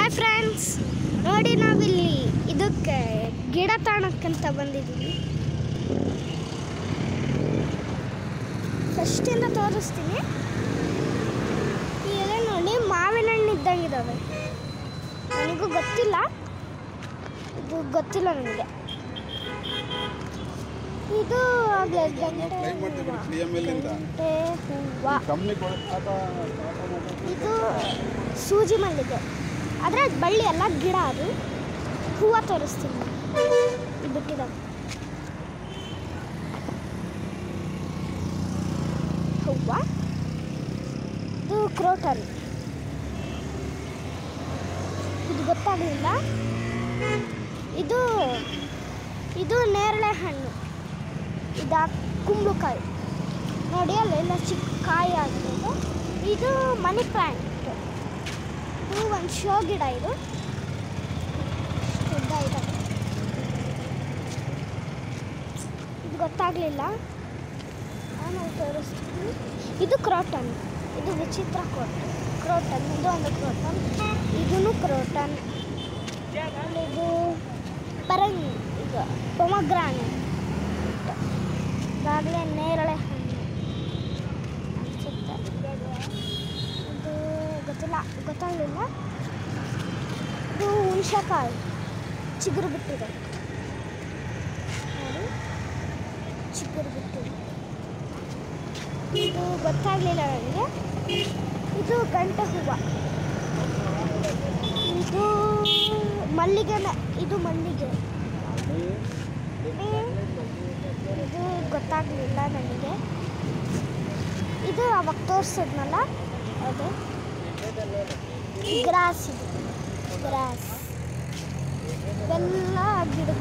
hi friends ನೋಡಿ ನಾವಿಲ್ಲಿ ಇದಕ್ಕೆ ಗಿಡ ತಾಣಕ್ಕಂತ ಬಂದಿದ್ದೀವಿ ಫಸ್ಟಿಂದ ತೋರಿಸ್ತೀನಿ ಈ ಎಲೆ ನೋಡಿ ಮಾವಿನ ಹಣ್ಣು ಇದ್ದಂಗಿದ್ದಾವೆ ನನಗೂ ಗೊತ್ತಿಲ್ಲ ಇದು ಗೊತ್ತಿಲ್ಲ ನನಗೆ ಇದು ಆಗ್ಲೇ ಗಂಟೆ ಟ್ರೈ ಮಾಡ್ತೀವಿ ಬಿಡಿ ಫ್ರೀ ಎಮ್ ಎಲ್ಲಿಂದ ಗಂಟೆ ಹೂವು ಕಂಪ್ನಿ ಇದು ಸೂಜಿ ಮಲ್ಲಿಗೆ ಆದರೆ ಅದು ಬಳ್ಳಿ ಅಲ್ಲ ಗಿಡ ಅದು ಹೂವು ತೋರಿಸ್ತೀನಿ ಇದು ಬಿಟ್ಟಿದ್ದಾವೆ ಹೂವು ಇದು ಕ್ರೋಟನ್ ಇದು ಗೊತ್ತಾಗಲಿಲ್ಲ ಇದು ಇದು ನೇರಳೆ ಹಣ್ಣು ಇದು ಕುಂಬಳಕಾಯಿ ನೋಡಿ ಅಲ್ಲೆಲ್ಲ ಚಿಕ್ಕ ಕಾಯಿ ಆಗ್ತದೆ ಇದು ಮನಿ ಪ್ಲ್ಯಾಂಟ್ ಇದು ಒಂದು ಶೋ ಗಿಡ ಇದು ಉದ್ದ ಇದಾವೆ ಇದು ಗೊತ್ತಾಗಲಿಲ್ಲ ಆಮೇಲೆ ತೋರಿಸ್ತೀನಿ ಇದು ಕ್ರೋಟನ್ ಇದು ವಿಚಿತ್ರ ಕ್ರೋಟನ್ ಕ್ರೋಟನ್ ಇದು ಒಂದು ಕ್ರೋಟನ್ ಇದೂ ಕ್ರೋಟನ್ ಆಮೇಲೆ ಇದು ಪರಂಗಿ ಈಗ ಪೊಮಗ್ರಾನೆ ಇದಾಗಲೇ ನೇರಳೆ ಹಣ್ಣು ಅನ್ಸುತ್ತೆ ಇದು ಗೊತ್ತಿಲ್ಲ ಗೊತ್ತಾಗಲಿಲ್ಲ ಇದು ಹುಣಸೆಕಾಯಿ ಚಿಗುರು ಬಿಟ್ಟಿದೆ ನೋಡಿ ಚಿಗುರು ಬಿಟ್ಟಿದೆ ಇದು ಗೊತ್ತಾಗಲಿಲ್ಲ ನನಗೆ ಇದು ಗಂಟೆ ಹೂವು ಇದು ಮಲ್ಲಿಗೆನೆ ಇದು ಮಲ್ಲಿಗೆ ಇದು ಗೊತ್ತಾಗಲಿಲ್ಲ ನನಗೆ ಇದು ಅವಾಗ ತೋರಿಸಿದ್ನಲ್ಲ ಅದು ಗ್ರಾಸ್ ಇದು ಗ್ರಾಸ್ ಇವೆಲ್ಲ ಗಿಡ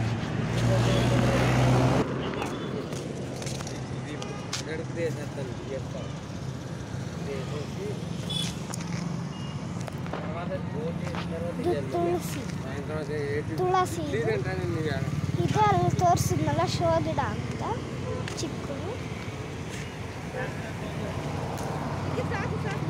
ಇದು ತುಳಸಿ ತುಳಸಿ ಇದು ಇದು ಅಲ್ಲಿ ತೋರಿಸಿದ್ನಲ್ಲ ಶೋ ಗಿಡ ಅಂತ ಚಿಕ್ಕದು